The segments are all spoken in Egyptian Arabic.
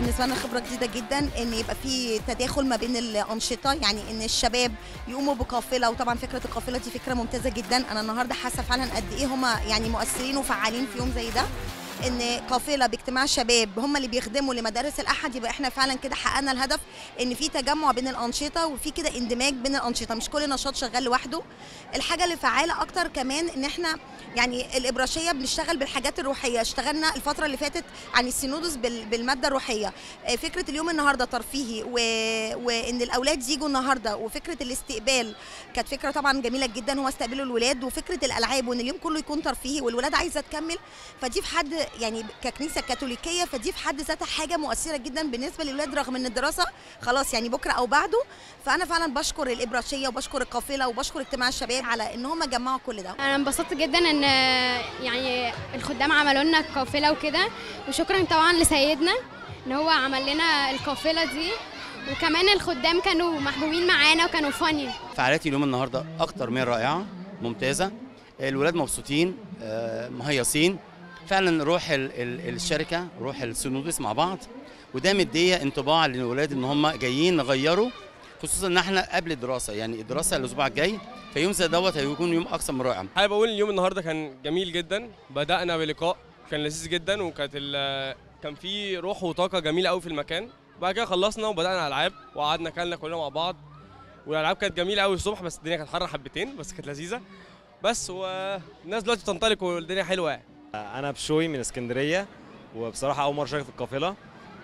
بالنسبه لنا خبره جديده جدا ان يبقى في تداخل ما بين الانشطه يعني ان الشباب يقوموا بقافله وطبعا فكره القافله دي فكره ممتازه جدا انا النهارده حاسه فعلا قد ايه هم يعني مؤثرين وفعالين في يوم زي ده ان قافله باجتماع شباب هم اللي بيخدموا لمدارس الاحد يبقى احنا فعلا كده حققنا الهدف ان في تجمع بين الانشطه وفي كده اندماج بين الانشطه مش كل نشاط شغال لوحده الحاجه اللي فعاله اكتر كمان ان احنا يعني الابراشيه بنشتغل بالحاجات الروحيه اشتغلنا الفتره اللي فاتت عن السينودس بال- بالماده الروحيه آه، فكره اليوم النهارده ترفيهي و... وان الاولاد يجوا النهارده وفكره الاستقبال كانت فكره طبعا جميله جدا هو استقبلوا الولاد وفكره الالعاب وان اليوم كله يكون ترفيهي والولاد عايزه تكمل فدي في حد يعني ككنيسه كاثوليكيه فدي في حد ذاتها حاجه مؤثره جدا بالنسبه للولاد رغم ان الدراسه خلاص يعني بكره او بعده فانا فعلا بشكر الابراشيه وبشكر القافله وبشكر اجتماع الشباب على ان هم جمعوا كل ده انا انبسطت جدا ان يعني الخدام عملوا لنا القافله وكده وشكرا طبعا لسيدنا ان هو عمل لنا القافله دي وكمان الخدام كانوا محبوبين معانا وكانوا فاني فعاليات اليوم النهارده اكتر من رائعه ممتازه الولاد مبسوطين آه، مهيصين فعلا روح ال- ال- الشركه روح السنودس مع بعض وده مديه انطباع للولاد ان هم جايين نغيروا خصوصا ان احنا قبل الدراسه يعني الدراسه الاسبوع الجاي فيوم زي دوت هيكون يوم اكثر من رائع حابب اقول اليوم النهارده كان جميل جدا بدانا بلقاء كان لذيذ جدا وكانت ال- كان في روح وطاقه جميله قوي في المكان بعد كده خلصنا وبدانا العاب وقعدنا كلنا كلنا مع بعض والالعاب كانت جميله قوي الصبح بس الدنيا كانت حر حبتين بس كانت لذيذه بس والناس دلوقتي بتنطلق والدنيا حلوه يعني انا بشوي من اسكندريه وبصراحه اول مره اشارك في القافله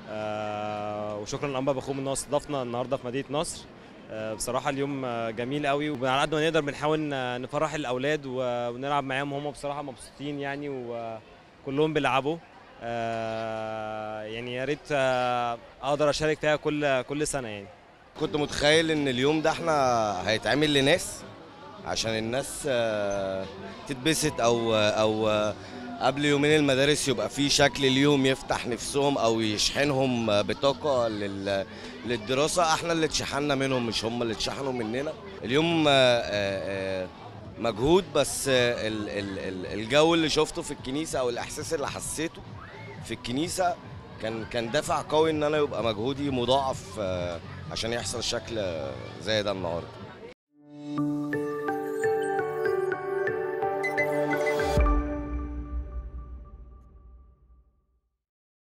آه، وشكرا لانبا بخوم ان هو استضافنا النهارده في مدينه نصر آه، بصراحه اليوم آه، جميل قوي وعلى قد ما نقدر بنحاول آه، نفرح الاولاد و- ونلعب معاهم هم بصراحه مبسوطين يعني وكلهم بيلعبوا آه، يعني يا ريت آه، اقدر اشارك فيها كل كل سنه يعني كنت متخيل ان اليوم ده احنا هيتعمل لناس عشان الناس آه، تتبسط او او آه، قبل يومين المدارس يبقى في شكل اليوم يفتح نفسهم او يشحنهم آه، بطاقه لل- للدراسه احنا اللي اتشحنا منهم مش هم اللي اتشحنوا مننا اليوم آه، آه، آه، مجهود بس آه، ال- ال- ال- الجو اللي شفته في الكنيسه او الاحساس اللي حسيته في الكنيسه كان كان دافع قوي ان انا يبقى مجهودي مضاعف آه، عشان يحصل شكل زي ده النهارده